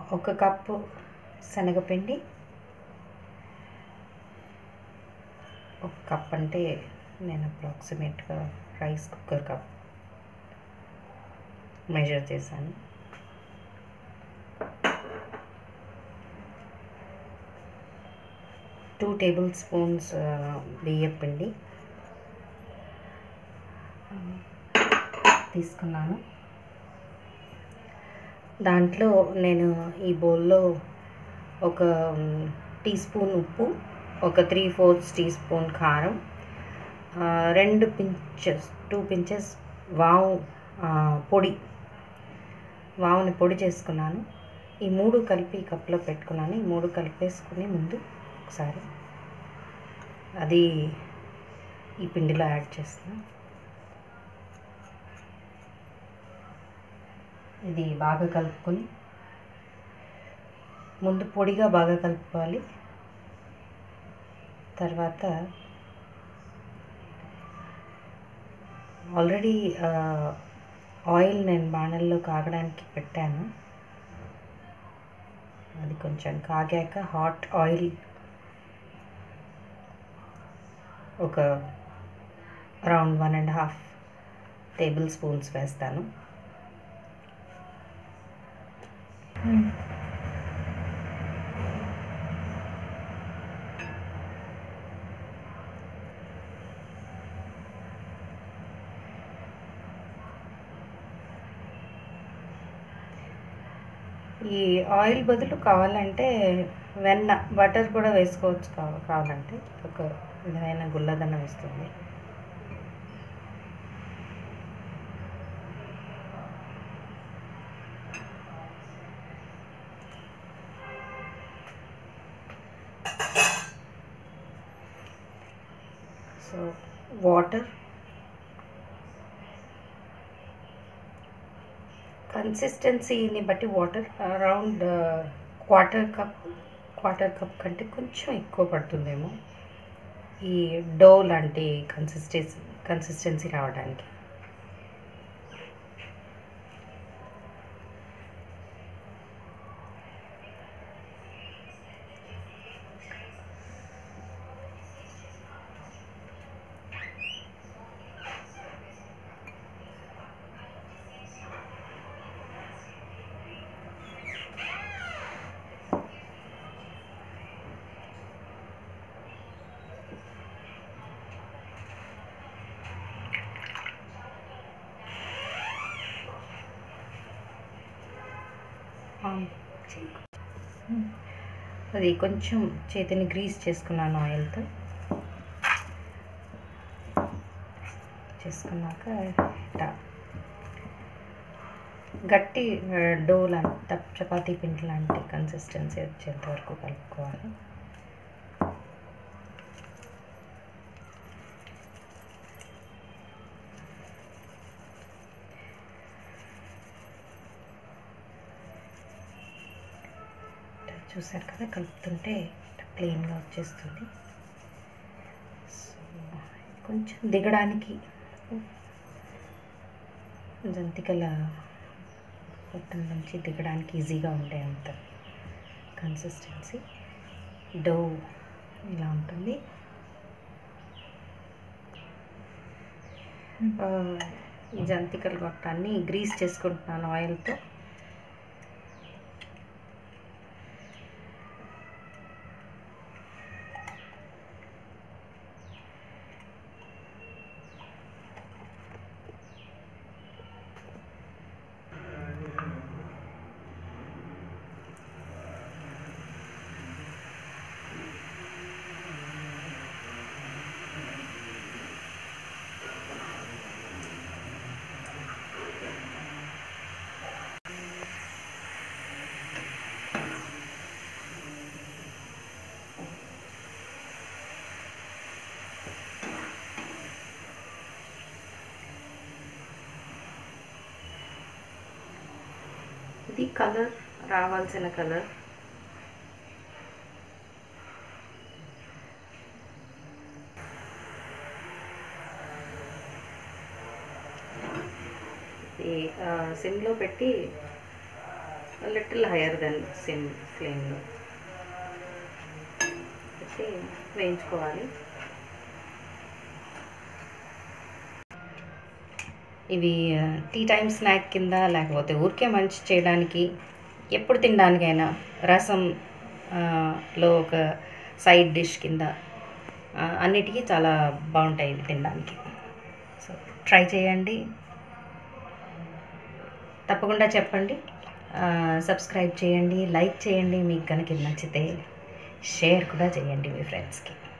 ఒక కప్పు శనగపిండి ఒక కప్ అంటే నేను అప్రాక్సిమేట్గా రైస్ కుక్కర్ కప్ మెజర్ చేశాను టూ టేబుల్ స్పూన్స్ బియ్యం పిండి తీసుకున్నాను దాంట్లో నేను ఈ బౌల్లో ఒక టీ స్పూన్ ఉప్పు ఒక త్రీ ఫోర్త్ టీ స్పూన్ కారం ఆ, రెండు పించెస్ టూ పించెస్ వాము ఆ, పొడి వాముని పొడి చేసుకున్నాను ఈ మూడు కలిపి కప్లో పెట్టుకున్నాను ఈ మూడు కలిపేసుకుని ముందు ఒకసారి అది ఈ పిండిలో యాడ్ చేస్తాను ఇది బాగా కలుపుకొని ముందు పొడిగా బాగా కలుపుకోవాలి తర్వాత ఆల్రెడీ ఆయిల్ నేను బాణల్లో కాగడానికి పెట్టాను అది కొంచెం కాగాక హాట్ ఆయిల్ ఒక around one and half tablespoons వేస్తాను ఈ ఆయిల్ బదులు కావాలంటే వెన్న బటర్ కూడా వేసుకోవచ్చు కావ- కావాలంటే ఒక విధమైన గుల్లదనం వేస్తుంది సో వాటర్ కన్సిస్టెన్సీని బట్టి water around quarter cup quarter cup కంటే కొంచెం ఎక్కువ పడుతుందేమో ఈ డో లాంటి కన్సిస్టెన్సీ కన్సిస్టెన్సీ రావడానికి అది కొంచెం చేతిని గ్రీస్ చేసుకున్నాను ఆయిల్తో చేసుకున్నాక ఇట్లా గట్టి డో లాంటి చపాతీ పిండి లాంటి కన్సిస్టెన్సీ వచ్చేంత వరకు కలుపుకోవాలి చూసారు కదా కలుపుతుంటే ప్లెయిన్గా వచ్చేస్తుంది సో కొంచెం దిగడానికి జంతికల పొట్టం నుంచి దిగడానికి ఈజీగా ఉండే అంత కన్సిస్టెన్సీ డో ఇలా ఉంటుంది ఆ, ఈ జంతికల గొట్టాన్ని గ్రీస్ చేసుకుంటున్నాను ఆయిల్తో ఇది కలర్ రావాల్సిన కలర్ ఈ సిమ్లో పెట్టి లిటిల్ హయ్యర్ దెన్ సిమ్ ఫ్లేమ్లో పెట్టి వేయించుకోవాలి ఇవి టీ టైమ్ స్నాక్ కింద లేకపోతే ఊరికే మంచి చేయడానికి ఎప్పుడు తినడానికైనా రసం ఆ, లో ఒక సైడ్ డిష్ కింద ఆ, అన్నిటికీ చాలా బాగుంటాయి ఇవి తినడానికి సో ట్రై చేయండి తప్పకుండా చెప్పండి ఆ, సబ్స్క్రైబ్ చేయండి లైక్ చేయండి మీకు కనుక ఇది నచ్చితే షేర్ కూడా చేయండి మీ ఫ్రెండ్స్కి